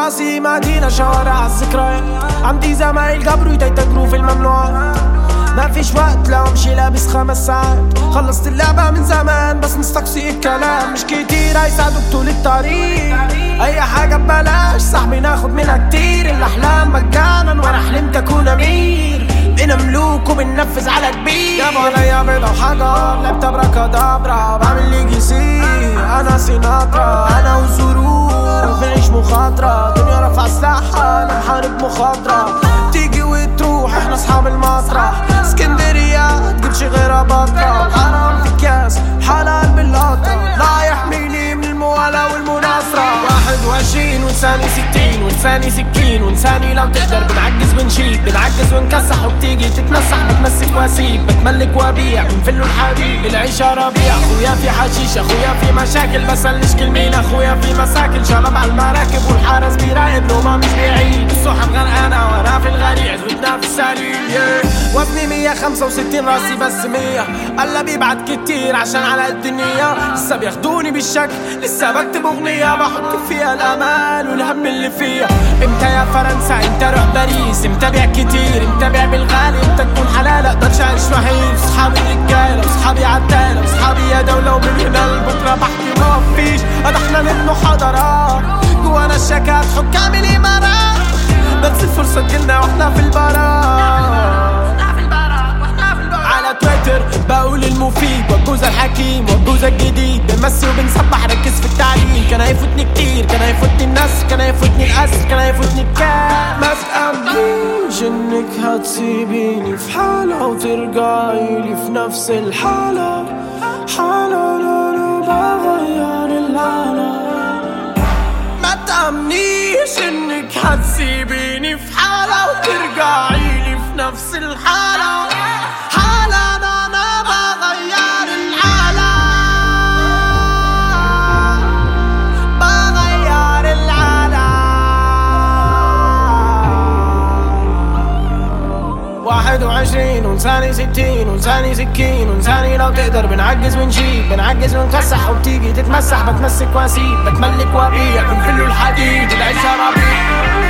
راسي مدينة شوارع الذكريات عندي زمايل قبروا يتجروا في الممنوعات ما فيش وقت لو امشي لابس خمس ساعات خلصت اللعبة من زمان بس مستقصي الكلام مش كتير هيساعدوك طول الطريق اي حاجة ببلاش صاحبي ناخد منها كتير الاحلام مجانا وانا حلمت اكون امير بقينا ملوك وبننفذ على كبير جابوا عليا بيضة وحجر لعبت ابراكادابرا بعمل لي جيسي انا سيناترا انا وظروف نعيش مخاطرة دنيا رفع سلاحها انا محارب مخاطرة تيجي وتروح احنا اصحاب المسرح اسكندرية تجيبش غيرها بطرة حرام في كاس حلال بالقطرة لا يحميني من الموالاة والمناصرة واحد وعشرين ولساني ستين ولساني سكين ولساني لو تقدر بنعجز ونشيل بنعجز ونكسح وبتيجي تتمسح بتمسك واسيب بتملك وابيع بنفل الحبيب العيشة ربيع اخويا في حشيش اخويا في مشاكل بسلش كلمين اخويا في مساكن شرب على المراكب والحارس بيراقب لو ما مش بعيد السحب غرقانة وانا في الغريع زودنا في السليل yeah. وزني 165 راسي بس 100 قال بيبعت كتير عشان على قد النية لسه بياخدوني بالشك لسه بكتب اغنية بحط فيها الامال والهم اللي فيها امتى يا فرنسا امتى اروح باريس امتى بيع كتير امتى بيع بالغالي امتى تكون حلال اقدرش اعيش وحيد صحابي رجالة وصحابي عدالة وصحابي يا دولة ومن هنا لبكرة بحكي ما فيش قد احنا نبنوا حضارات جوانا الشكات حكام الامارات بس الفرصة تجيلنا واحنا في البراء على تويتر بقول المفيد والجوز الحكيم والجوز الجديد بنمسي وبنسبح ركز في التعليم كان هيفوتني كتير كان هيفوتني الناس كان هيفوتني الاسر كان هيفوتني الكاس ما تأمنيش انك هتسيبيني في حالة وترجعي لي في نفس الحالة حالة لا لا بغير العالم ما تأمنيش انك هتسيبيني في حالة وترجعي لي في نفس الحالة حالة انا انا بغير العالم بغير العالم واحد وعشرين ولساني ستين ولساني سكين ولساني لو تقدر بنعجز ونشيل بنعجز ونكسح وبتيجي تتمسح بتمسك واسيب بتملك وابيع بنفل الحديد العيشة ربيع